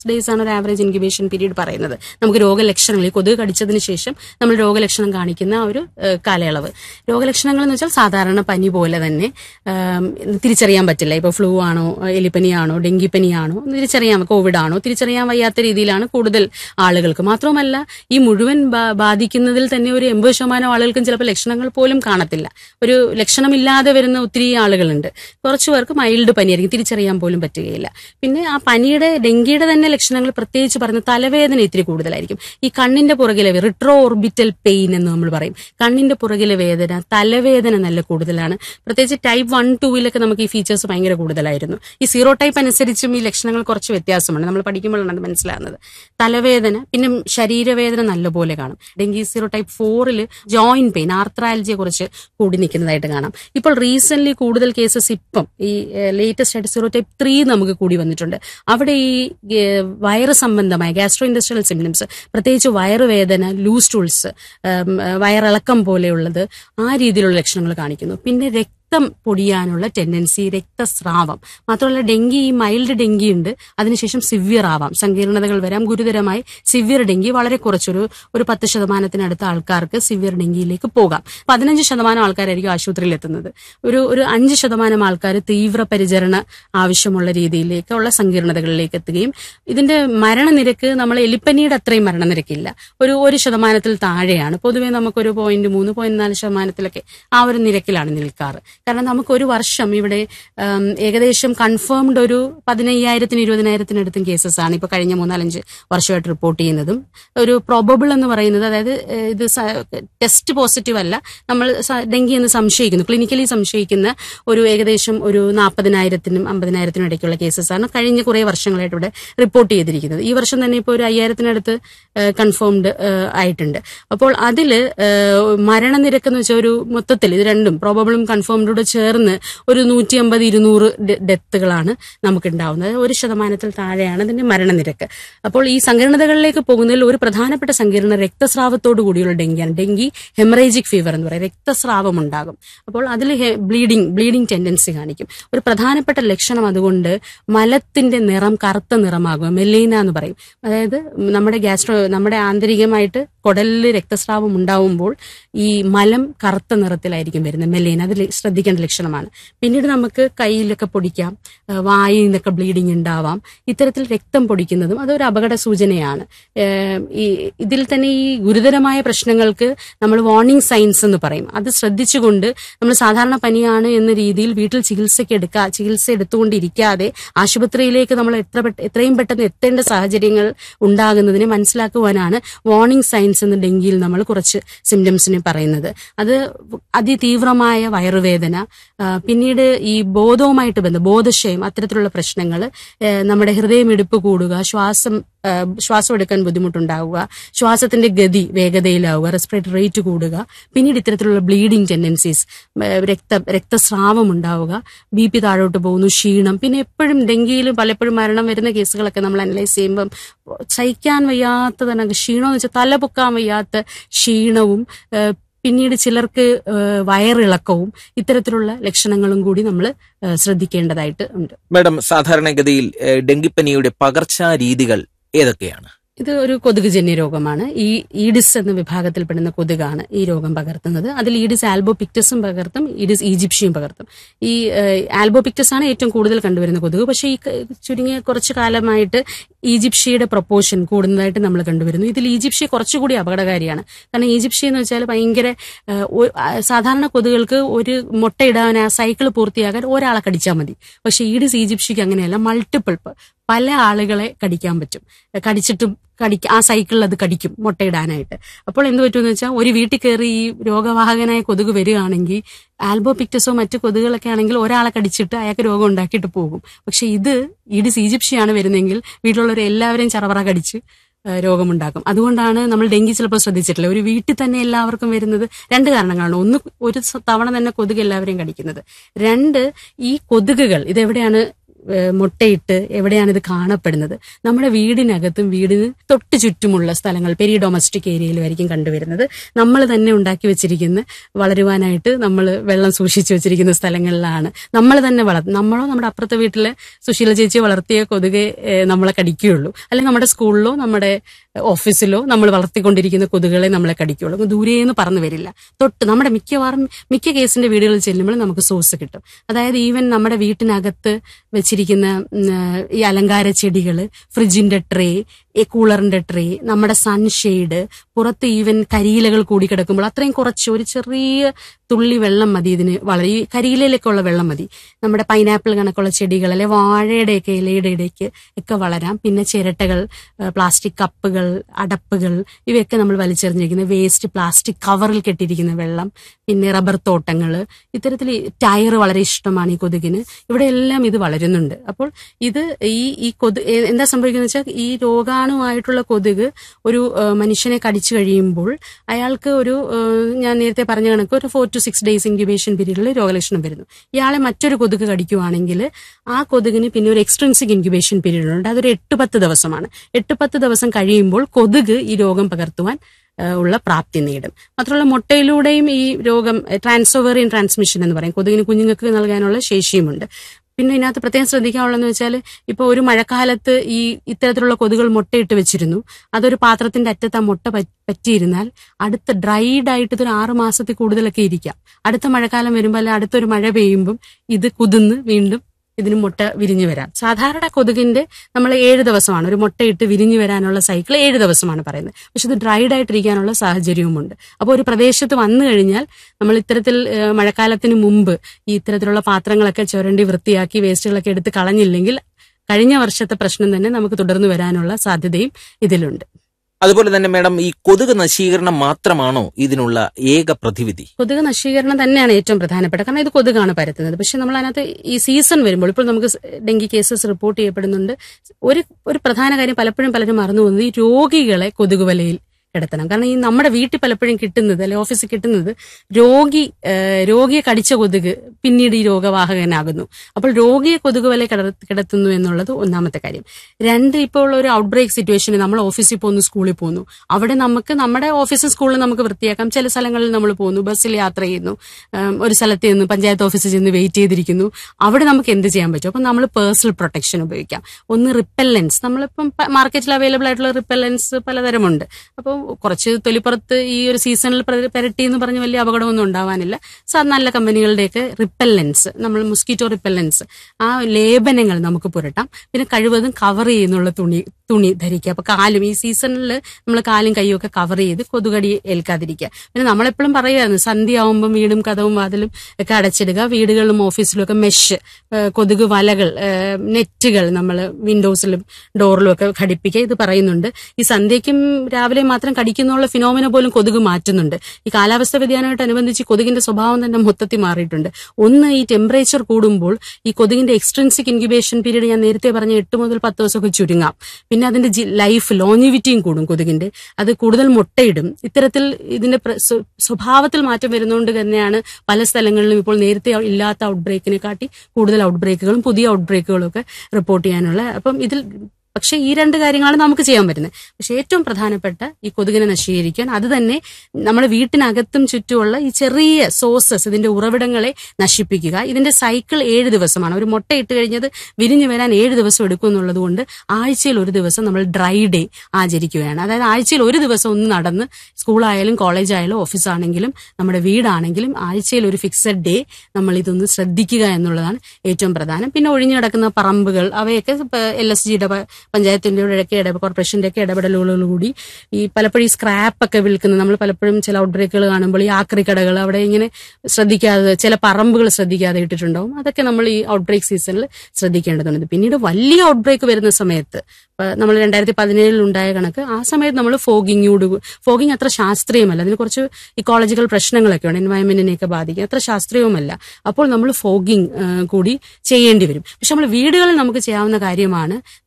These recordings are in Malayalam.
ഡേയ്സ് ആണ് ഒരു ആവറേജ് ഇൻക്യുബേഷൻ പീരീഡ് പറയുന്നത് നമുക്ക് രോഗലക്ഷണങ്ങൾ ഈ കൊതുക് കടിച്ചതിന് ശേഷം നമ്മൾ രോഗലക്ഷണം കാണിക്കുന്ന ആ ഒരു ഏഹ്, കാലയളവ് രോഗലക്ഷണങ്ങൾ എന്ന് വെച്ചാൽ സാധാരണ പനി പോലെ തന്നെ ആം, തിരിച്ചറിയാൻ പറ്റില്ല ഇപ്പോൾ ഫ്ലൂ ആണോ എലിപ്പനിയാണോ ഡെങ്കിപ്പനിയാണോ എന്ന് തിരിച്ചറിയാൻ കോവിഡ് ആണോ തിരിച്ചറിയാൻ വയ്യാത്ത രീതിയിലാണ് കൂടുതൽ ആളുകൾക്ക് മാത്രമല്ല ഈ മുഴുവൻ ബാ- ബാധിക്കുന്നതിൽ തന്നെ ഒരു എൺപത് ശതമാനം ആളുകൾക്കും ചിലപ്പോൾ ലക്ഷണങ്ങൾ പോലും കാണത്തില്ല ഒരു ലക്ഷണമില്ലാതെ വരുന്ന ഒത്തിരി ആളുകളുണ്ട് കുറച്ചു പേർക്ക് മൈൽഡ് പനിയായിരിക്കും തിരിച്ചറിയാൻ പോലും പറ്റുകയില്ല പിന്നെ ആ പനിയുടെ ഡെങ്കിയുടെ തന്നെ ലക്ഷണങ്ങൾ പ്രത്യേകിച്ച് പറയുന്ന തലവേദന ഇത്തിരി കൂടുതലായിരിക്കും ഈ കണ്ണിന്റെ പുറകിലെ റിട്രോ ഓർബിറ്റൽ പെയിൻ എന്ന് നമ്മൾ പറയും കണ്ണിന്റെ പുറകിലെ വേദന തലവേദന നല്ല കൂടുതലാണ് പ്രത്യേകിച്ച് ടൈപ്പ് വൺ ടൂവിലൊക്കെ നമുക്ക് ഈ ഫീച്ചേഴ്സ് ഭയങ്കര കൂടുതലായിരുന്നു ഈ സീറോ ടൈപ്പ് അനുസരിച്ചും ഈ ലക്ഷണങ്ങൾ കുറച്ച് വ്യത്യാസമുണ്ട് നമ്മൾ പഠിക്കുമ്പോഴാണ് അത് മനസ്സിലാകുന്നത് തലവേദന പിന്നെ ശരീരവേദന നല്ലപോലെ കാണും ഡെങ്കി സീറോ ടൈപ്പ് ഫോറിൽ ജോയിന്റ് പെയിൻ ആർത്രയാലജിയെ കുറിച്ച് കൂടി നിൽക്കുന്നതായിട്ട് കാണാം ഇപ്പോൾ റീസെന്റ് കൂടുതൽ കേസസ് ഇപ്പം ഈ ലേറ്റസ്റ്റ് ആയിട്ട് സീറോ ടൈപ്പ് ത്രീ നമുക്ക് കൂടി വന്നിട്ടുണ്ട് അവിടെ ഈ ഏഹ്, വയറ് സംബന്ധമായ ഗാസ്ട്രോ ഇൻഡസ്ട്രിയൽ സിംറ്റംസ് പ്രത്യേകിച്ച് വയറുവേദന ലൂസ് ടൂൾസ് വയറിളക്കം പോലെയുള്ളത് ആ രീതിയിലുള്ള ലക്ഷണങ്ങൾ കാണിക്കുന്നു പിന്നെ രക്തം പൊടിയാനുള്ള ടെൻഡൻസി രക്തസ്രാവം മാത്രമല്ല ഡെങ്കി ഈ മൈൽഡ് ഡെങ്കി ഉണ്ട് അതിനുശേഷം സിവിയർ ആവാം സങ്കീർണതകൾ വരാം ഗുരുതരമായി സിവിയർ ഡെങ്കി വളരെ കുറച്ചൊരു ഒരു പത്ത് ശതമാനത്തിനടുത്ത ആൾക്കാർക്ക് സിവിയർ ഡെങ്കിയിലേക്ക് പോകാം പതിനഞ്ച് ശതമാനം ആൾക്കാരായിരിക്കും ആശുപത്രിയിൽ എത്തുന്നത് ഒരു ഒരു അഞ്ച് ശതമാനം ആൾക്കാർ തീവ്ര പരിചരണ ആവശ്യമുള്ള രീതിയിലേക്കുള്ള സങ്കീർണതകളിലേക്ക് എത്തുകയും ഇതിന്റെ മരണനിരക്ക് നമ്മൾ എലിപ്പനിയുടെ അത്രയും മരണനിരക്കില്ല ഒരു ഒരു ശതമാനത്തിൽ താഴെയാണ് പൊതുവെ നമുക്കൊരു പോയിന്റ് മൂന്ന് പോയിന്റ് നാല് ശതമാനത്തിലൊക്കെ ആ ഒരു നിരക്കിലാണ് നിൽക്കാറ് കാരണം നമുക്ക് ഒരു വർഷം ഇവിടെ ഉം, ഏകദേശം കൺഫേംഡ് ഒരു പതിനയ്യായിരത്തിന് ഇരുപതിനായിരത്തിനടുത്തും കേസസ് ആണ് ഇപ്പൊ കഴിഞ്ഞ മൂന്നാലഞ്ച് വർഷമായിട്ട് റിപ്പോർട്ട് ചെയ്യുന്നതും ഒരു പ്രോബബിൾ എന്ന് പറയുന്നത് അതായത് ഏഹ്, ഇത് ടെസ്റ്റ് പോസിറ്റീവ് അല്ല നമ്മൾ സ- ഡെങ്കി എന്ന് സംശയിക്കുന്നു ക്ലിനിക്കലി സംശയിക്കുന്ന ഒരു ഏകദേശം ഒരു നാൽപ്പതിനായിരത്തിനും അമ്പതിനായിരത്തിനും ഇടയ്ക്കുള്ള കേസസ് ആണ് കഴിഞ്ഞ കുറെ വർഷങ്ങളായിട്ട് ഇവിടെ റിപ്പോർട്ട് ചെയ്തിരിക്കുന്നത് ഈ വർഷം തന്നെ ഇപ്പോൾ ഒരു അയ്യായിരത്തിനടുത്ത് കൺഫേംഡ് ആയിട്ടുണ്ട് അപ്പോൾ അതിൽ മരണനിരക്ക് എന്ന് വെച്ചാൽ ഒരു മൊത്തത്തിൽ ഇത് രണ്ടും പ്രോബബിളും കൺഫേംഡോട് ചേർന്ന് ഒരു നൂറ്റി അമ്പത് ഇരുന്നൂറ് ഡെത്തുകളാണ് നമുക്ക് ഉണ്ടാവുന്നത് ഒരു ശതമാനത്തിൽ താഴെയാണ് ഇതിന്റെ മരണനിരക്ക് അപ്പോൾ ഈ സങ്കീർണതകളിലേക്ക് പോകുന്നതിൽ ഒരു പ്രധാനപ്പെട്ട സങ്കീർണ രക്തസ്രാവത്തോടു കൂടിയുള്ള ഡെങ്കിയാണ് ഡെങ്കി ഹെമറേജിക് ഫീവർ എന്ന് പറയും രക്തസ്രാവം ഉണ്ടാകും അപ്പോൾ അതിൽ ബ്ലീഡിംഗ് ബ്ലീഡിംഗ് ടെൻഡൻസി കാണിക്കും ഒരു പ്രധാനപ്പെട്ട ലക്ഷണം അതുകൊണ്ട് മലത്തിന്റെ നിറം കറുത്ത നിറമാകും മെല്ലീന എന്ന് പറയും അതായത് നമ്മുടെ ഗ്യാസ്ട്രോ നമ്മുടെ ആന്തരികമായിട്ട് കുടലിൽ രക്തസ്രാവം ഉണ്ടാവുമ്പോൾ ഈ മലം കറുത്ത നിറത്തിലായിരിക്കും വരുന്നത് മെല്ലീന അത് ല- ശ്രദ്ധിക്കേണ്ട ലക്ഷണമാണ് പിന്നീട് നമുക്ക് കയ്യിലൊക്കെ പൊടിക്കാം ആ, വായിൽ നിന്നൊക്കെ ബ്ലീഡിംഗ് ഉണ്ടാവാം ഇത്തരത്തിൽ രക്തം പൊടിക്കുന്നതും അതൊരു അപകട സൂചനയാണ് ഏം, ഈ ഇതിൽ തന്നെ ഈ ഗുരുതരമായ പ്രശ്നങ്ങൾക്ക് നമ്മൾ വാർണിംഗ് സൈൻസ് എന്ന് പറയും അത് ശ്രദ്ധിച്ചുകൊണ്ട് നമ്മൾ സാധാരണ പനിയാണ് എന്ന രീതിയിൽ വീട്ടിൽ ചികിത്സയ്ക്ക് എടുക്കുക ചികിത്സ എടുത്തുകൊണ്ടിരിക്കാതെ ആശുപത്രിയിലേക്ക് നമ്മൾ എത്ര പെട്ട- എത്രയും പെട്ടെന്ന് എത്തേണ്ട സാഹചര്യങ്ങൾ ഉണ്ടാകുന്നതിനെ മനസ്സിലാക്കുവാനാണ് വാർണിംഗ് സൈൻസ് എന്ന് ഡെങ്കിയിൽ നമ്മൾ കുറച്ച് സിംറ്റംസിനെ പറയുന്നത് അത് അതിതീവ്രമായ വയറുവേദന ആ, പിന്നീട് ഈ ബോധവുമായിട്ട് ബന്ധം ബോധക്ഷയം അത്തരത്തിലുള്ള പ്രശ്നങ്ങൾ നമ്മുടെ ഹൃദയമിടിപ്പ് കൂടുക ശ്വാസം ആ, ശ്വാസം എടുക്കാൻ ബുദ്ധിമുട്ടുണ്ടാവുക ശ്വാസത്തിന്റെ ഗതി വേഗതയിലാവുക റെസ്പിറേറ്ററി റേറ്റ് കൂടുക പിന്നീട് ഇത്തരത്തിലുള്ള ബ്ലീഡിംഗ് ടെൻഡൻസീസ് രക്ത രക്തസ്രാവം ഉണ്ടാവുക ബി പി താഴോട്ട് പോകുന്നു ക്ഷീണം പിന്നെ എപ്പോഴും ഡെങ്കിയിൽ പലപ്പോഴും മരണം വരുന്ന കേസുകളൊക്കെ നമ്മൾ അനലൈസ് ചെയ്യുമ്പം സഹിക്കാൻ വയ്യാത്തതാണ് ക്ഷീണം എന്ന് വെച്ചാൽ തല പൊക്കാൻ വയ്യാത്ത ക്ഷീണവും ആ, പിന്നീട് ചിലർക്ക് ആ, വയറിളക്കവും ഇത്തരത്തിലുള്ള ലക്ഷണങ്ങളും കൂടി നമ്മൾ ശ്രദ്ധിക്കേണ്ടതായിട്ട് ഉണ്ട് മാഡം സാധാരണഗതിയിൽ ഏഹ്, ഡെങ്കിപ്പനിയുടെ പകർച്ചാ രീതികൾ ഏതൊക്കെയാണ് ഇത് ഒരു കൊതുകുജന്യ രോഗമാണ് ഈ ഈഡിസ് എന്ന വിഭാഗത്തിൽപ്പെടുന്ന കൊതുകാണ് ഈ രോഗം പകർത്തുന്നത് അതിൽ ഈഡിസ് ആൽബോപിക്ടസും പകർത്തും ഈഡിസ് ഈജിപ്ഷ്യയും പകർത്തും ഈ ആൽബോപിക്ടസ് ആണ് ഏറ്റവും കൂടുതൽ കണ്ടുവരുന്ന കൊതുക് പക്ഷേ ഈ ക- ചുരുങ്ങിയ കുറച്ചു കാലമായിട്ട് ഈജിപ്ഷ്യയുടെ പ്രൊപ്പോർഷൻ കൂടുന്നതായിട്ട് നമ്മൾ കണ്ടുവരുന്നു ഇതിൽ ഈജിപ്ഷ്യ കുറച്ചുകൂടി അപകടകാരിയാണ് കാരണം ഈജിപ്ഷ്യ എന്ന് വെച്ചാൽ ഭയങ്കര ആ, ഒ- ആ, സാധാരണ കൊതുകൾക്ക് ഒരു മുട്ടയിടാൻ ആ സൈക്കിൾ പൂർത്തിയാക്കാൻ ഒരാളെ കടിച്ചാൽ മതി പക്ഷേ ഈഡിസ് ഈജിപ്ഷ്യക്ക് അങ്ങനെയല്ല മൾട്ടിപ്പിൾ പല ആളുകളെ കടിക്കാൻ പറ്റും കടിച്ചിട്ടും കടിക്ക ആ സൈക്കിളിൽ അത് കടിക്കും മുട്ടയിടാനായിട്ട് അപ്പോൾ എന്ത് പറ്റുമെന്ന് വെച്ചാൽ ഒരു വീട്ടിൽ കയറി ഈ രോഗവാഹകനായ കൊതുക് വരികയാണെങ്കിൽ ആൽബോപിക്ടസോ മറ്റു കൊതുകുകളൊക്കെ ആണെങ്കിൽ ഒരാളെ കടിച്ചിട്ട് അയാൾക്ക് രോഗം ഉണ്ടാക്കിയിട്ട് പോകും പക്ഷെ ഇത് ഈഡിസ് ഈജിപ്ഷ്യയാണ് വരുന്നതെങ്കിൽ വീട്ടിലുള്ളവർ എല്ലാവരെയും ചറവറ കടിച്ച് ആ, രോഗമുണ്ടാക്കും അതുകൊണ്ടാണ് നമ്മൾ ഡെങ്കി ചിലപ്പോൾ ശ്രദ്ധിച്ചിട്ടില്ല ഒരു വീട്ടിൽ തന്നെ എല്ലാവർക്കും വരുന്നത് രണ്ട് കാരണങ്ങളാണ് ഒന്ന് ഒരു സ- തവണ തന്നെ കൊതുക് എല്ലാവരെയും കടിക്കുന്നത് രണ്ട് ഈ കൊതുകുകൾ ഇതെവിടെയാണ് ഏഹ് മുട്ടയിട്ട് എവിടെയാണ് ഇത് കാണപ്പെടുന്നത് നമ്മുടെ വീടിനകത്തും വീടിന് തൊട്ട് ചുറ്റുമുള്ള സ്ഥലങ്ങൾ പെരി ഡൊമസ്റ്റിക് ഏരിയയിലുമായിരിക്കും കണ്ടുവരുന്നത് നമ്മൾ തന്നെ ഉണ്ടാക്കി വെച്ചിരിക്കുന്ന വളരുവാനായിട്ട് നമ്മൾ വെള്ളം സൂക്ഷിച്ചു വെച്ചിരിക്കുന്ന സ്ഥലങ്ങളിലാണ് നമ്മൾ തന്നെ വളർ നമ്മളോ നമ്മുടെ അപ്പുറത്തെ വീട്ടിലെ സുശീല ചേച്ചി വളർത്തിയ കൊതുകെ ഏഹ് നമ്മളെ കടിക്കുകയുള്ളൂ അല്ലെങ്കിൽ നമ്മുടെ സ്കൂളിലോ നമ്മുടെ ഓഫീസിലോ നമ്മൾ വളർത്തിക്കൊണ്ടിരിക്കുന്ന കൊതുകുകളെ നമ്മളെ കടിക്കുകയുള്ളൂ അങ്ങ് ദൂരേന്ന് പറന്നു വരില്ല തൊട്ട് നമ്മുടെ മിക്കവാറും മിക്ക കേസിന്റെ വീടുകളിൽ ചെല്ലുമ്പോൾ നമുക്ക് സോഴ്സ് കിട്ടും അതായത് ഈവൻ നമ്മുടെ വീട്ടിനകത്ത് വെച്ചിരിക്കുന്ന ഉം, ഏഹ്, ഈ അലങ്കാര ചെടികള് ഫ്രിഡ്ജിന്റെ ട്രേ ഈ കൂളറിന്റെ ട്രേ നമ്മുടെ സൺഷെയ്ഡ് പുറത്ത് ഈവൻ കരിയിലകൾ കൂടി കിടക്കുമ്പോൾ അത്രയും കുറച്ച് ഒരു ചെറിയ തുള്ളി വെള്ളം മതി ഇതിന് വളരെ ഈ കരിയിലയിലേക്കുള്ള വെള്ളം മതി നമ്മുടെ പൈനാപ്പിൾ കണക്കുള്ള ചെടികൾ അല്ലെ വാഴയുടെയൊക്കെ ഇലയുടെ ഇടയ്ക്ക് ഒക്കെ വളരാം പിന്നെ ചിരട്ടകൾ പ്ലാസ്റ്റിക് കപ്പുകൾ അടപ്പുകൾ ഇവയൊക്കെ നമ്മൾ വലിച്ചെറിഞ്ഞിരിക്കുന്ന വേസ്റ്റ് പ്ലാസ്റ്റിക് കവറിൽ കെട്ടിയിരിക്കുന്ന വെള്ളം പിന്നെ റബ്ബർ തോട്ടങ്ങൾ ഇത്തരത്തിൽ ടയർ വളരെ ഇഷ്ടമാണ് ഈ കൊതുകിന് ഇവിടെ എല്ലാം ഇത് വളരുന്നുണ്ട് അപ്പോൾ ഇത് ഈ ഈ കൊതു എ- എന്താ സംഭവിക്കുന്നത് വെച്ചാൽ ഈ രോഗാണുമായിട്ടുള്ള കൊതുക് ഒരു ആ, മനുഷ്യനെ കടിച്ചു കഴിയുമ്പോൾ അയാൾക്ക് ഒരു ആ, ഞാൻ നേരത്തെ പറഞ്ഞ കണക്ക് ഒരു four two six days incubation പീരീഡിൽ രോഗലക്ഷണം വരുന്നു ഇയാളെ മറ്റൊരു കൊതുക് കടിക്കുവാണെങ്കിൽ ആ കൊതുകിന് പിന്നെ ഒരു എക്സ്ട്രൻസിക് ഇൻക്യുബേഷൻ പീരീഡ് ഉണ്ട് അതൊരു എട്ട് പത്ത് ദിവസമാണ് എട്ട് പത്ത് ദിവസം കഴിയുമ്പോൾ കൊതുക് ഈ രോഗം പകർത്തുവാൻ ആ, ഉള്ള പ്രാപ്തി നേടും മാത്രമല്ല മുട്ടയിലൂടെയും ഈ രോഗം ട്രാൻസോവേറിയൻ ട്രാൻസ്മിഷൻ എന്ന് പറയും കൊതുകിന് കുഞ്ഞുങ്ങൾക്ക് നൽകാനുള്ള ശേഷിയുമുണ്ട് പിന്നെ ഇതിനകത്ത് പ്രത്യേകം ശ്രദ്ധിക്കാനുള്ളതെന്ന് വെച്ചാൽ ഇപ്പോൾ ഒരു മഴക്കാലത്ത് ഈ ഇത്തരത്തിലുള്ള കൊതുകൾ മുട്ടയിട്ട് വെച്ചിരുന്നു അതൊരു പാത്രത്തിന്റെ അറ്റത്ത് ആ മുട്ട പറ്റ് പറ്റിയിരുന്നാൽ അടുത്ത ഡ്രൈഡ് ആയിട്ട് ഇതൊരു ആറ് മാസത്തിൽ കൂടുതലൊക്കെ ഇരിക്കാം അടുത്ത മഴക്കാലം വരുമ്പോൾ അല്ലെ അടുത്തൊരു മഴ പെയ്യുമ്പം ഇത് കുതിർന്ന് വീണ്ടും ഇതിന് മുട്ട വിരിഞ്ഞു വരാം സാധാരണ കൊതുകിന്റെ നമ്മൾ ഏഴ് ദിവസമാണ് ഒരു മുട്ടയിട്ട് വിരിഞ്ഞു വരാനുള്ള സൈക്കിൾ ഏഴ് ദിവസമാണ് പറയുന്നത് പക്ഷെ ഇത് ഡ്രൈഡ് ആയിട്ടിരിക്കാനുള്ള സാഹചര്യവുമുണ്ട് അപ്പോൾ ഒരു പ്രദേശത്ത് വന്നു കഴിഞ്ഞാൽ നമ്മൾ ഇത്തരത്തിൽ ഏഹ്, മഴക്കാലത്തിന് മുമ്പ് ഈ ഇത്തരത്തിലുള്ള പാത്രങ്ങളൊക്കെ ചുരണ്ടി വൃത്തിയാക്കി വേസ്റ്റുകളൊക്കെ എടുത്ത് കളഞ്ഞില്ലെങ്കിൽ കഴിഞ്ഞ വർഷത്തെ പ്രശ്നം തന്നെ നമുക്ക് തുടർന്ന് വരാനുള്ള സാധ്യതയും ഇതിലുണ്ട് അതുപോലെ തന്നെ മാഡം ഈ കൊതുക് നശീകരണം മാത്രമാണോ ഇതിനുള്ള ഏക പ്രതിവിധി കൊതുക് നശീകരണം തന്നെയാണ് ഏറ്റവും പ്രധാനപ്പെട്ട കാരണം ഇത് കൊതുകാണ് പരത്തുന്നത് പക്ഷെ നമ്മൾ അതിനകത്ത് ഈ സീസൺ വരുമ്പോൾ ഇപ്പോൾ നമുക്ക് സ് ഡെങ്കി കേസസ് റിപ്പോർട്ട് ചെയ്യപ്പെടുന്നുണ്ട് ഒരു ഒരു പ്രധാന കാര്യം പലപ്പോഴും പലരും മറന്നു പോകുന്നത് ഈ രോഗികളെ കൊതുക് വലയിൽ കിടത്തണം കാരണം ഈ നമ്മുടെ വീട്ടിൽ പലപ്പോഴും കിട്ടുന്നത് അല്ലെ ഓഫീസിൽ കിട്ടുന്നത് രോഗി ഏഹ്, രോഗിയെ കടിച്ച കൊതുക് പിന്നീട് ഈ രോഗവാഹകനാകുന്നു അപ്പോൾ രോഗിയെ കൊതുക് വല കിട- കിടത്തുന്നു എന്നുള്ളത് ഒന്നാമത്തെ കാര്യം രണ്ട് ഇപ്പോൾ ഉള്ള ഒരു ഔട്ട്ബ്രേക്ക് സിറ്റുവേഷനിൽ നമ്മൾ ഓഫീസിൽ പോകുന്നു സ്കൂളിൽ പോകുന്നു അവിടെ നമുക്ക് നമ്മുടെ ഓഫീസും സ്കൂളിൽ നമുക്ക് വൃത്തിയാക്കാം ചില സ്ഥലങ്ങളിൽ നമ്മൾ പോകുന്നു ബസ്സിൽ യാത്ര ചെയ്യുന്നു ഉം, ഒരു സ്ഥലത്ത് നിന്ന് പഞ്ചായത്ത് ഓഫീസിൽ ചെന്ന് വെയിറ്റ് ചെയ്തിരിക്കുന്നു അവിടെ നമുക്ക് എന്ത് ചെയ്യാൻ പറ്റും അപ്പം നമ്മൾ പേഴ്സണൽ പ്രൊട്ടക്ഷൻ ഉപയോഗിക്കാം ഒന്ന് റിപ്പല്ലൻസ് നമ്മളിപ്പം മാർക്കറ്റിൽ അവൈലബിൾ ആയിട്ടുള്ള റിപ്പല്ലൻസ് പലതരമുണ്ട് അപ്പോൾ കുറച്ച് തൊലിപ്പുറത്ത് ഈ ഒരു സീസണിൽ പെരട്ടി എന്ന് പറഞ്ഞ് വലിയ അപകടമൊന്നും ഉണ്ടാവാനില്ല സാ നല്ല കമ്പനികളുടെയൊക്കെ റിപ്പല്ലൻസ് നമ്മൾ മൊസ്കിറ്റോ റിപ്പല്ലൻസ് ആ ലേപനങ്ങൾ നമുക്ക് പുരട്ടാം പിന്നെ കഴിവതും കവർ ചെയ്യുന്നുള്ള തുണി തുണി ധരിക്കുക അപ്പൊ കാലും ഈ സീസണിൽ നമ്മൾ കാലും കൈയും ഒക്കെ കവർ ചെയ്ത് കൊതുകടി ഏൽക്കാതിരിക്കുക പിന്നെ നമ്മളെപ്പോഴും പറയുമായിരുന്നു സന്ധ്യയാവുമ്പം വീടും കഥവും വാതിലും ഒക്കെ അടച്ചിടുക വീടുകളിലും ഓഫീസിലും ഒക്കെ മെഷ് കൊതുക് വലകൾ ഏഹ്, നെറ്റുകൾ നമ്മൾ വിൻഡോസിലും ഡോറിലും ഒക്കെ ഘടിപ്പിക്കുക ഇത് പറയുന്നുണ്ട് ഈ സന്ധ്യയ്ക്കും രാവിലെ മാത്രം കടിക്കുന്നുള്ള ഫിനോമിന പോലും കൊതുക് മാറ്റുന്നുണ്ട് ഈ കാലാവസ്ഥ വ്യതിയാനമായിട്ടനുബന്ധിച്ച് കൊതുകിന്റെ സ്വഭാവം തന്നെ മൊത്തത്തിൽ മാറിയിട്ടുണ്ട് ഒന്ന് ഈ ടെമ്പറേച്ചർ കൂടുമ്പോൾ ഈ കൊതുകിന്റെ എക്സ്ട്രൻസിക് ഇൻക്യുബേഷൻ പീരീഡ് ഞാൻ നേരത്തെ പറഞ്ഞ എട്ട് മുതൽ പത്ത് ദിവസമൊക്കെ ചുരുങ്ങാം പിന്നെ അതിന്റെ ലൈഫ് ലോഞ്ഞിവിറ്റിയും കൂടും കൊതുകിന്റെ അത് കൂടുതൽ മുട്ടയിടും ഇത്തരത്തിൽ ഇതിന്റെ പ്ര- സ്വ- സ്വഭാവത്തിൽ മാറ്റം വരുന്നതുകൊണ്ട് തന്നെയാണ് പല സ്ഥലങ്ങളിലും ഇപ്പോൾ നേരത്തെ ഇല്ലാത്ത ഔട്ട്ബ്രേക്കിനെ കാട്ടി കൂടുതൽ ഔട്ട്ബ്രേക്കുകളും പുതിയ ഔട്ട്ബ്രേക്കുകളും ഒക്കെ റിപ്പോർട്ട് ചെയ്യാനുള്ള അപ്പം ഇതിൽ പക്ഷെ ഈ രണ്ട് കാര്യങ്ങളാണ് നമുക്ക് ചെയ്യാൻ പറ്റുന്നത് പക്ഷെ ഏറ്റവും പ്രധാനപ്പെട്ട ഈ കൊതുകിനെ നശീകരിക്കാൻ അത് തന്നെ നമ്മുടെ വീട്ടിനകത്തും ചുറ്റുമുള്ള ഈ ചെറിയ സോഴ്സസ് ഇതിന്റെ ഉറവിടങ്ങളെ നശിപ്പിക്കുക ഇതിന്റെ സൈക്കിൾ ഏഴ് ദിവസമാണ് ഒരു മുട്ട ഇട്ട് കഴിഞ്ഞത് വിരിഞ്ഞു വരാൻ ഏഴ് ദിവസം എടുക്കും എന്നുള്ളത് കൊണ്ട് ആഴ്ചയിൽ ഒരു ദിവസം നമ്മൾ ഡ്രൈ ഡേ ആചരിക്കുകയാണ് അതായത് ആഴ്ചയിൽ ഒരു ദിവസം ഒന്ന് നടന്ന് സ്കൂളായാലും കോളേജ് ആയാലും ഓഫീസാണെങ്കിലും നമ്മുടെ വീടാണെങ്കിലും ആഴ്ചയിൽ ഒരു ഫിക്സഡ് ഡേ നമ്മൾ ഇതൊന്ന് ശ്രദ്ധിക്കുക എന്നുള്ളതാണ് ഏറ്റവും പ്രധാനം പിന്നെ ഒഴിഞ്ഞു കിടക്കുന്ന പറമ്പുകൾ അവയൊക്കെ എൽ എസ് ജിയുടെ പഞ്ചായത്തിന്റെ ഒക്കെ ഇടപെ കോർപ്പറേഷന്റെ ഒക്കെ ഇടപെടലുകളോടുകൂടി ഈ പലപ്പോഴും ഈ സ്ക്രാപ്പ് ഒക്കെ വിൽക്കുന്ന നമ്മൾ പലപ്പോഴും ചില ഔട്ട്ബ്രേക്കുകൾ കാണുമ്പോൾ ഈ ആക്രി കടകൾ അവിടെ ഇങ്ങനെ ശ്രദ്ധിക്കാതെ ചില പറമ്പുകൾ ശ്രദ്ധിക്കാതെ ഇട്ടിട്ടുണ്ടാവും അതൊക്കെ നമ്മൾ ഈ ഔട്ട്ബ്രേക്ക് സീസണിൽ ശ്രദ്ധിക്കേണ്ടതുണ്ട് പിന്നീട് വലിയ ഔട്ട്ബ്രേക്ക് വരുന്ന സമയത്ത് ഇപ്പൊ നമ്മൾ രണ്ടായിരത്തി പതിനേഴിൽ ഉണ്ടായ കണക്ക് ആ സമയത്ത് നമ്മൾ ഫോഗിങ്ങോട് ഫോഗിങ് അത്ര ശാസ്ത്രീയമല്ല അതിന് കുറച്ച് ഇക്കോളജിക്കൽ പ്രശ്നങ്ങളൊക്കെ ഉണ്ട് എൻവയൺമെന്റിനെയൊക്കെ ബാധിക്കും അത്ര ശാസ്ത്രീയവുമല്ല അപ്പോൾ നമ്മൾ ഫോഗിങ് കൂടി ചെയ്യേണ്ടി വരും പക്ഷെ നമ്മൾ വീടുകളിൽ നമുക്ക് ചെയ്യാവുന്ന കാര്യമാണ് നമ്മൾ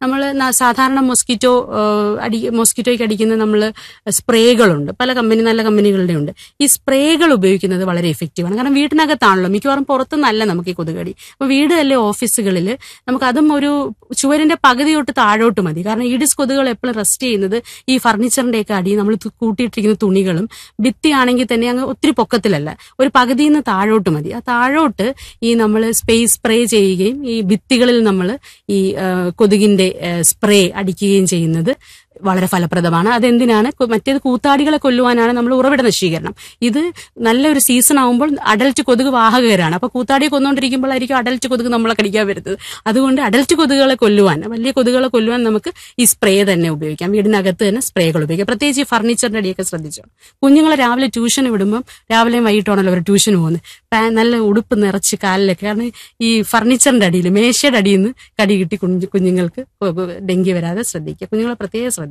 ന- സാധാരണ മൊസ്കിറ്റോ ഏഹ്, അടി മൊസ്കിറ്റോയ്ക്ക് അടിക്കുന്ന നമ്മൾ സ്പ്രേകളുണ്ട് പല കമ്പനി നല്ല കമ്പനികളുടെ ഉണ്ട് ഈ സ്പ്രേകൾ ഉപയോഗിക്കുന്നത് വളരെ എഫക്റ്റീവാണ് കാരണം വീട്ടിനകത്താണല്ലോ മിക്കവാറും പുറത്തുനിന്നല്ല നമുക്ക് ഈ കൊതുകടി അപ്പൊ വീട് അല്ലെ ഓഫീസുകളിൽ നമുക്ക് അതും ഒരു ചുവരിന്റെ പകുതി തൊട്ട് താഴോട്ട് മതി കാരണം ഈഡിസ് കൊതുകുകൾ എപ്പോഴും റെസ്റ്റ് ചെയ്യുന്നത് ഈ ഫർണിച്ചറിന്റെ ഒക്കെ അടി നമ്മൾ തു- കൂട്ടിയിട്ടിരിക്കുന്ന തുണികളും ഭിത്തിയാണെങ്കിൽ തന്നെ അങ്ങ് ഒത്തിരി പൊക്കത്തിലല്ല ഒരു പകുതിയിൽ നിന്ന് താഴോട്ട് മതി ആ താഴോട്ട് ഈ നമ്മൾ സ്പേസ് സ്പ്രേ ചെയ്യുകയും ഈ ഭിത്തികളിൽ നമ്മൾ ഈ ആ, കൊതുകിന്റെ സ്പ്രേ അടിക്കുകയും ചെയ്യുന്നത് വളരെ ഫലപ്രദമാണ് അതെന്തിനാണ് കു- മറ്റേത് കൂത്താടികളെ കൊല്ലുവാനാണ് നമ്മൾ ഉറവിട നശീകരണം ഇത് നല്ലൊരു സീസൺ ആകുമ്പോൾ അഡൽറ്റ് കൊതുക് വാഹകരാണ് അപ്പൊ കൂത്താടിയെ കൊന്നുകൊണ്ടിരിക്കുമ്പോഴായിരിക്കും അഡൽറ്റ് കൊതുക് നമ്മളെ കടിക്കാൻ വരുന്നത് അതുകൊണ്ട് അഡൽറ്റ് കൊതുകുകളെ കൊല്ലുവാൻ വലിയ കൊതുകുകളെ കൊല്ലുവാൻ നമുക്ക് ഈ സ്പ്രേ തന്നെ ഉപയോഗിക്കാം വീടിനകത്ത് തന്നെ സ്പ്രേകൾ ഉപയോഗിക്കാം പ്രത്യേകിച്ച് ഈ ഫർണിച്ചറിന്റെ അടിയൊക്കെ ശ്രദ്ധിച്ചോ കുഞ്ഞുങ്ങളെ രാവിലെ ട്യൂഷന് വിടുമ്പം രാവിലെയും വൈകിട്ടാണല്ലോ അവർ ട്യൂഷന് പോകുന്നത് പാ- നല്ല ഉടുപ്പ് നിറച്ച് കാലിലൊക്കെ കാരണം ഈ ഫർണിച്ചറിന്റെ അടിയിൽ മേശയുടെ അടിയിൽ നിന്ന് കടി കിട്ടി കുഞ്ഞു കുഞ്ഞുങ്ങൾക്ക് ഡെങ്കി വരാതെ ശ്രദ്ധിക്കുക കുഞ്ഞുങ്ങളെ പ്രത്യേകം ശ്രദ്ധിക്കണം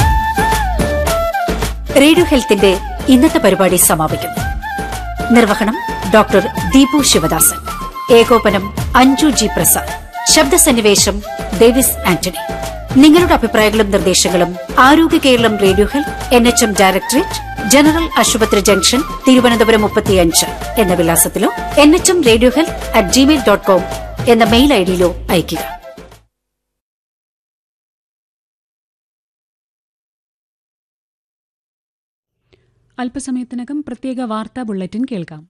റേഡിയോ ഹെൽത്തിന്റെ ഇന്നത്തെ പരിപാടി സമാപിക്കുന്നു നിർവഹണം ഡോക്ടർ ദീപു ശിവദാസൻ ഏകോപനം അഞ്ജു ജി പ്രസാദ് ശബ്ദസന്നിവേശം ഡേവിസ് ആന്റണി നിങ്ങളുടെ അഭിപ്രായങ്ങളും നിർദ്ദേശങ്ങളും Arogya Keralam radio health N H M directorate general ആശുപത്രി ജംഗ്ഷൻ തിരുവനന്തപുരം മുപ്പത്തിയഞ്ച് എന്ന വിലാസത്തിലോ N H M radio health at Gmail dot com എന്ന മെയിൽ ഐഡിയിലോ അയയ്ക്കുക അല്പസമയത്തിനകം പ്രത്യേക വാർത്താ ബുള്ളറ്റിൻ കേൾക്കാം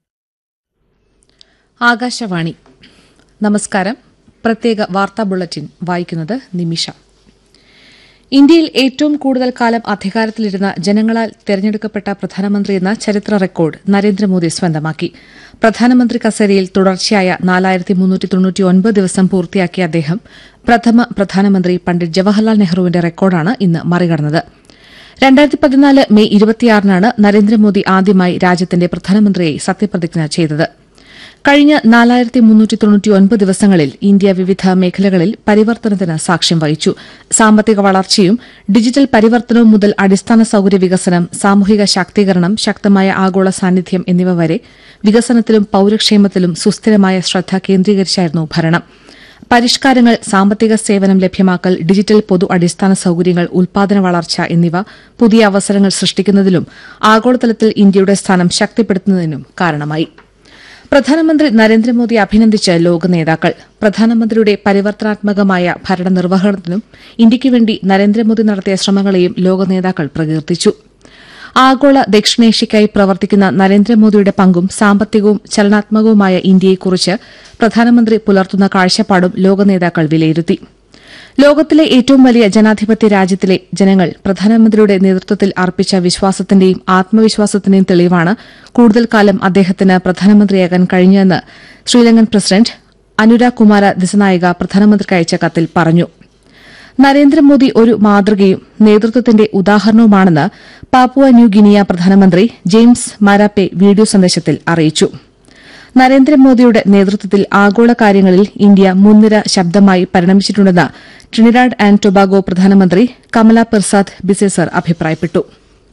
ആകാശവാണി നമസ്കാരം പ്രത്യേക വാർത്താ ബുള്ളറ്റിൻ വായിക്കുന്നത് നിമിഷ ഇന്ത്യയിൽ ഏറ്റവും കൂടുതൽ കാലം അധികാരത്തിലിരുന്ന ജനങ്ങളാൽ തെരഞ്ഞെടുക്കപ്പെട്ട പ്രധാനമന്ത്രിയെന്ന ചരിത്ര റെക്കോർഡ് നരേന്ദ്രമോദി സ്വന്തമാക്കി പ്രധാനമന്ത്രി കസേരയിൽ തുടർച്ചയായ നാലായിരത്തി മുന്നൂറ്റി തൊണ്ണൂറ്റിയൊൻപത് ദിവസം പൂർത്തിയാക്കിയ അദ്ദേഹം പ്രഥമ പ്രധാനമന്ത്രി പണ്ഡിറ്റ് ജവഹർലാൽ നെഹ്റുവിന്റെ റെക്കോർഡാണ് ഇന്ന് മറികടന്നത് രണ്ടായിരത്തി പതിനാല് മെയ് ഇരുപത്തിയാറിനാണ് നരേന്ദ്രമോദി ആദ്യമായി രാജ്യത്തിന്റെ പ്രധാനമന്ത്രിയായി സത്യപ്രതിജ്ഞ ചെയ്തത് കഴിഞ്ഞ നാലായിരത്തി മുന്നൂറ്റി തൊണ്ണൂറ്റിയൊൻപത് ദിവസങ്ങളിൽ ഇന്ത്യ വിവിധ മേഖലകളിൽ പരിവർത്തനത്തിന് സാക്ഷ്യം വഹിച്ചു സാമ്പത്തിക വളർച്ചയും ഡിജിറ്റൽ പരിവർത്തനവും മുതൽ അടിസ്ഥാന സൌകര്യ വികസനം സാമൂഹിക ശാക്തീകരണം ശക്തമായ ആഗോള സാന്നിധ്യം എന്നിവ വരെ വികസനത്തിലും പൌരക്ഷേമത്തിലും സുസ്ഥിരമായ ശ്രദ്ധ കേന്ദ്രീകരിച്ചായിരുന്നു ഭരണം പരിഷ്കാരങ്ങൾ സാമ്പത്തിക സേവനം ലഭ്യമാക്കൽ ഡിജിറ്റൽ പൊതു അടിസ്ഥാന സൌകര്യങ്ങൾ ഉൽപാദന വളർച്ച എന്നിവ പുതിയ അവസരങ്ങൾ സൃഷ്ടിക്കുന്നതിലും ആഗോളതലത്തിൽ ഇന്ത്യയുടെ സ്ഥാനം ശക്തിപ്പെടുത്തുന്നതിനും കാരണമായി പ്രധാനമന്ത്രി നരേന്ദ്രമോദി അഭിനന്ദിച്ച് ലോക നേതാക്കൾ പ്രധാനമന്ത്രിയുടെ പരിവർത്തനാത്മകമായ ഭരണനിർവഹണത്തിനും ഇന്ത്യയ്ക്ക് വേണ്ടി നരേന്ദ്രമോദി നടത്തിയ ശ്രമങ്ങളെയും ലോക നേതാക്കൾ പ്രകീർത്തിച്ചു ആഗോള ദക്ഷിണേഷ്യയ്ക്കായി പ്രവർത്തിക്കുന്ന നരേന്ദ്രമോദിയുടെ പങ്കും സാമ്പത്തികവും ചലനാത്മകവുമായ ഇന്ത്യയെക്കുറിച്ച് പ്രധാനമന്ത്രി പുലർത്തുന്ന കാഴ്ചപ്പാടും ലോക നേതാക്കൾ വിലയിരുത്തി ലോകത്തിലെ ഏറ്റവും വലിയ ജനാധിപത്യ രാജ്യത്തിലെ ജനങ്ങൾ പ്രധാനമന്ത്രിയുടെ നേതൃത്വത്തിൽ അർപ്പിച്ച വിശ്വാസത്തിന്റെയും ആത്മവിശ്വാസത്തിന്റെയും തെളിവാണ് കൂടുതൽ കാലം അദ്ദേഹത്തിന് പ്രധാനമന്ത്രിയാകാൻ കഴിഞ്ഞതെന്ന് ശ്രീലങ്കൻ പ്രസിഡന്റ് അനുരാഗ് കുമാര ദിസനായിക പ്രധാനമന്ത്രിക്ക് അയച്ച കത്തിൽ പറഞ്ഞു നരേന്ദ്രമോദി ഒരു മാതൃകയും നേതൃത്വത്തിന്റെ ഉദാഹരണവുമാണെന്ന് പാപ്പുവ ന്യൂ ഗിനിയ പ്രധാനമന്ത്രി ജെയിംസ് മാരാപ്പെ വീഡിയോ സന്ദേശത്തിൽ അറിയിച്ചു നരേന്ദ്രമോദിയുടെ നേതൃത്വത്തിൽ ആഗോള കാര്യങ്ങളിൽ ഇന്ത്യ മുൻനിര ശബ്ദമായി പരിണമിച്ചിട്ടുണ്ടെന്ന് ട്രിനിഡാഡ് ആൻഡ് ടൊബാഗോ പ്രധാനമന്ത്രി കമല പെർസാദ് ബിസേസർ അഭിപ്രായപ്പെട്ടു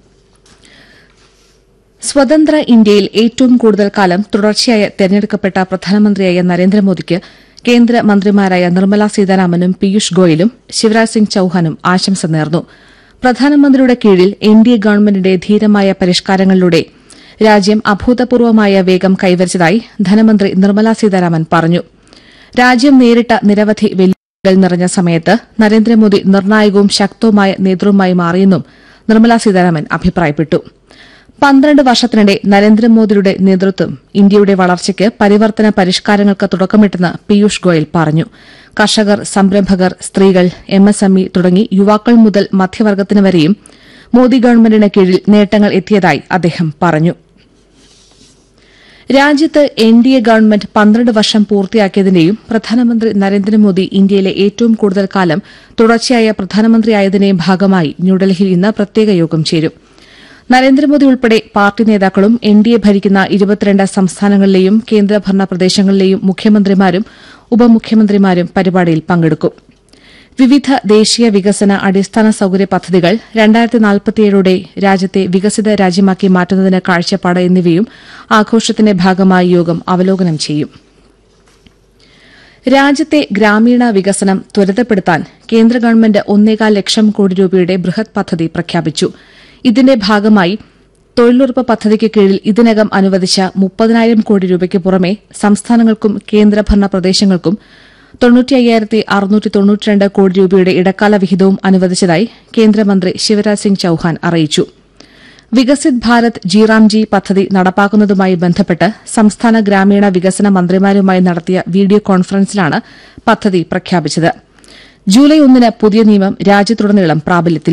സ്വതന്ത്ര ഇന്ത്യയിൽ ഏറ്റവും കൂടുതൽ കാലം തുടർച്ചയായ തെരഞ്ഞെടുക്കപ്പെട്ട പ്രധാനമന്ത്രിയായ നരേന്ദ്രമോദിക്ക് കേന്ദ്രമന്ത്രിമാരായ നിർമ്മല സീതാരാമനും പീയൂഷ് ഗോയലും ശിവരാജ് സിംഗ് ചൌഹാനും ആശംസ നേർന്നു പ്രധാനമന്ത്രിയുടെ കീഴിൽ എൻ ഡി എ ഗവൺമെന്റിന്റെ ധീരമായ പരിഷ്കാരങ്ങളിലൂടെ രാജ്യം അഭൂതപൂർവമായ വേഗം കൈവരിച്ചതായി ധനമന്ത്രി നിർമ്മല സീതാരാമൻ പറഞ്ഞു രാജ്യം നേരിട്ട നിരവധി വെല്ലുവിളികൾ നിറഞ്ഞ സമയത്ത് നരേന്ദ്രമോദി നിർണായകവും ശക്തവുമായ നേതൃവുമായി മാറിയെന്നും നിർമ്മല സീതാരാമൻ അഭിപ്രായപ്പെട്ടു പന്ത്രണ്ട് വർഷത്തിനിടെ നരേന്ദ്രമോദിയുടെ നേതൃത്വം ഇന്ത്യയുടെ വളർച്ചയ്ക്ക് പരിവർത്തന പരിഷ്കാരങ്ങൾക്ക് തുടക്കമിട്ടെന്ന് പീയൂഷ് ഗോയൽ പറഞ്ഞു കർഷകർ സംരംഭകർ സ്ത്രീകൾ എംഎസ്എംഇ തുടങ്ങി യുവാക്കൾ മുതൽ മധ്യവർഗത്തിന് വരെയും മോദി ഗവൺമെന്റിന് കീഴിൽ നേട്ടങ്ങൾ എത്തിയതായി അദ്ദേഹം പറഞ്ഞു രാജ്യത്ത് എൻ ഡി എ ഗവൺമെന്റ് പന്ത്രണ്ട് വർഷം പൂർത്തിയാക്കിയതിന്റെയും പ്രധാനമന്ത്രി നരേന്ദ്രമോദി ഇന്ത്യയിലെ ഏറ്റവും കൂടുതൽ കാലം തുടർച്ചയായ പ്രധാനമന്ത്രിയായതിന്റെയും ഭാഗമായി ന്യൂഡൽഹിയിൽ ഇന്ന് പ്രത്യേക യോഗം ചേരും നരേന്ദ്രമോദി ഉൾപ്പെടെ പാർട്ടി നേതാക്കളും എൻ ഡി എ ഭരിക്കുന്ന ഇരുപത്തിരണ്ട് സംസ്ഥാനങ്ങളിലെയും കേന്ദ്രഭരണ പ്രദേശങ്ങളിലെയും മുഖ്യമന്ത്രിമാരും ഉപമുഖ്യമന്ത്രിമാരും പരിപാടിയിൽ പങ്കെടുക്കും വിവിധ ദേശീയ വികസന അടിസ്ഥാന സൌകര്യ പദ്ധതികൾ രണ്ടായിരത്തി നാൽപ്പത്തിയേഴോടെ രാജ്യത്തെ വികസിത രാജ്യമാക്കി മാറ്റുന്നതിന് കാഴ്ചപ്പാട് എന്നിവയും ആഘോഷത്തിന്റെ ഭാഗമായി യോഗം അവലോകനം ചെയ്യും രാജ്യത്തെ ഗ്രാമീണ വികസനം ത്വരിതപ്പെടുത്താൻ കേന്ദ്ര ഗവൺമെന്റ് ഒന്നേകാൽ ലക്ഷം കോടി രൂപയുടെ ബൃഹത് പദ്ധതി പ്രഖ്യാപിച്ചു ഇതിന്റെ ഭാഗമായി തൊഴിലുറപ്പ് പദ്ധതിക്ക് കീഴിൽ ഇതിനകം അനുവദിച്ച മുപ്പതിനായിരം കോടി രൂപയ്ക്ക് പുറമെ സംസ്ഥാനങ്ങൾക്കും കേന്ദ്രഭരണ പ്രദേശങ്ങൾക്കും തൊണ്ണൂറ്റി അയ്യായിരത്തി അറുന്നൂറ്റി തൊണ്ണൂറ്റിരണ്ട് കോടി രൂപയുടെ ഇടക്കാല വിഹിതവും അനുവദിച്ചതായി കേന്ദ്രമന്ത്രി ശിവരാജ് സിംഗ് ചൌഹാൻ അറിയിച്ചു വികസിത് ഭാരത് ജിറാംജി പദ്ധതി നടപ്പാക്കുന്നതുമായി ബന്ധപ്പെട്ട് സംസ്ഥാന ഗ്രാമീണ വികസന മന്ത്രിമാരുമായി നടത്തിയ വീഡിയോ കോൺഫറൻസിലാണ് പദ്ധതി പ്രഖ്യാപിച്ചത് ജൂലൈ ഒന്നിന് പുതിയ നിയമം രാജ്യത്തുടനീളം പ്രാബല്യത്തിൽ